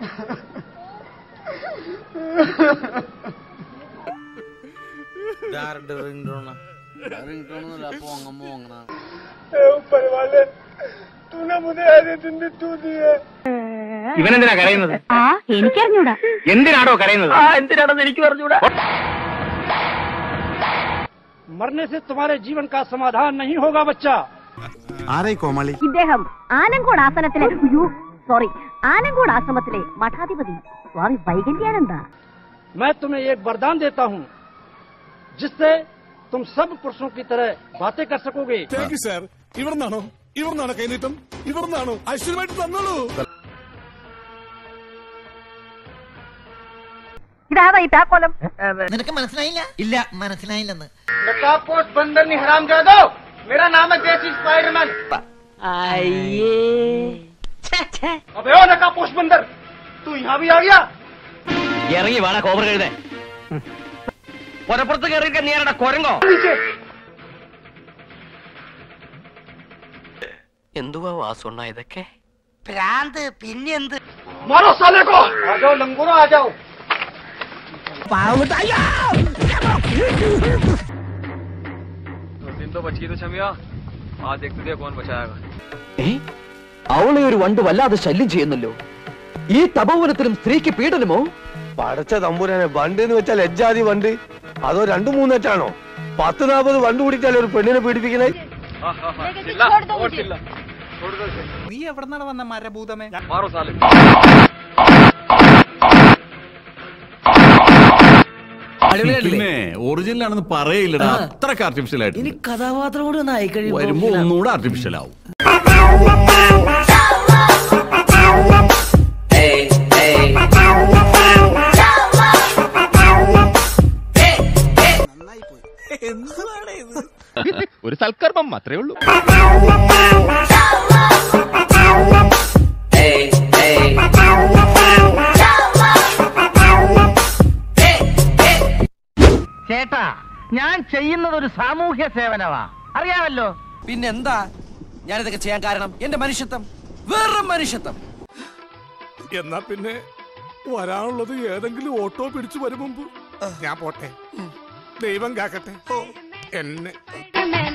ഇവനെന്തിനാ കരയുന്നത് ആ എനിക്കറിഞ്ഞൂടാ എന്തിനാടോ കരയുന്നത് എന്തിനാണെന്ന് എനിക്ക് പറഞ്ഞൂടാ मरने से तुम्हारे जीवन का समाधान नहीं होगा बच्चा ആരായി കോമാളി ഇദ്ദേഹം ആനങ്കോട് ആസനത്തിലെ അയ്യോ സോറി ആനങ്കോട് ആശ്രമത്തിലെ മഠാധിപതി സ്വാമി വൈകല്യാനന്ദ मैं तुम्हें एक वरदान देता हूँ जिससे तुम सब पुरुषों की तरह बातें कर सकोगे താങ്ക് യു സാർ ഇവിടുന്നാണോ ഇവിടുന്നാണോ കൈനീട്ടം ഇവിടുന്നാണോ ഐശ്വര്യമായിട്ട് തന്നോളൂ ഇതാവാ ഈ താക്കോലം നിനക്ക് മനസ്സിലായില്ല ഇല്ല മനസ്സിലായില്ലെന്ന് ഇറങ്ങി വേണ കോബർ കഴുതേ പുറപ്പുറത്ത് കയറിയിട്ട് നീ ആരടാ കൊരങ്ങോ എന്തുവാ വാസുണ്ണ ഇതൊക്കെ ഭ്രാന്ത് പിന്നെന്ത് मारो साले को आ जाओ लंगूरो आ जाओ അവളെ ഒരു വണ്ട് വല്ലാതെ ശല്യം ചെയ്യുന്നല്ലോ ഈ തപോവനത്തിലും സ്ത്രീക്ക് പീഡനമോ പടച്ച തമ്പുരാനെ വണ്ട് എന്ന് വെച്ചാൽ എജ്ജാതി വണ്ട് അതോ രണ്ടു മൂന്നെറ്റാണോ പത്ത് നാൽപ്പത് വണ്ട് കൂടിയിട്ടല്ലേ ഒരു പെണ്ണിനെ പീഡിപ്പിക്കണേ നീ എവിടെന്നാണ് വന്ന മരഭൂതമേ പിന്നെ ഒറിജിനൽ ആണെന്ന് പറയില്ലടാ അത്രക്ക് ആർട്ടിഫിഷ്യൽ ആയിട്ട് ഇനി കഥാപാത്രം കൂടി ഒന്ന് ആയിക്കഴിയുമ്പോ വരുമ്പോ ഒന്നുകൂടെ ആർട്ടിഫിഷ്യൽ ആവും ഒരു സൽക്കർമ്മം അത്രേ ഉള്ളൂ ചേട്ടാ ഞാൻ ചെയ്യുന്നത് ഒരു സാമൂഹ്യ സേവനമാ അറിയാമല്ലോ പിന്നെന്താ ഞാനിതൊക്കെ ചെയ്യാൻ കാരണം എന്റെ മനുഷ്യത്വം വെറും മനുഷ്യത്വം എന്നാ പിന്നെ വരാനുള്ളത് ഏതെങ്കിലും ഓട്ടോ പിടിച്ചു വരും മുമ്പ് ഞാൻ പോട്ടെ ദൈവം കാക്കട്ടെ എന്നെ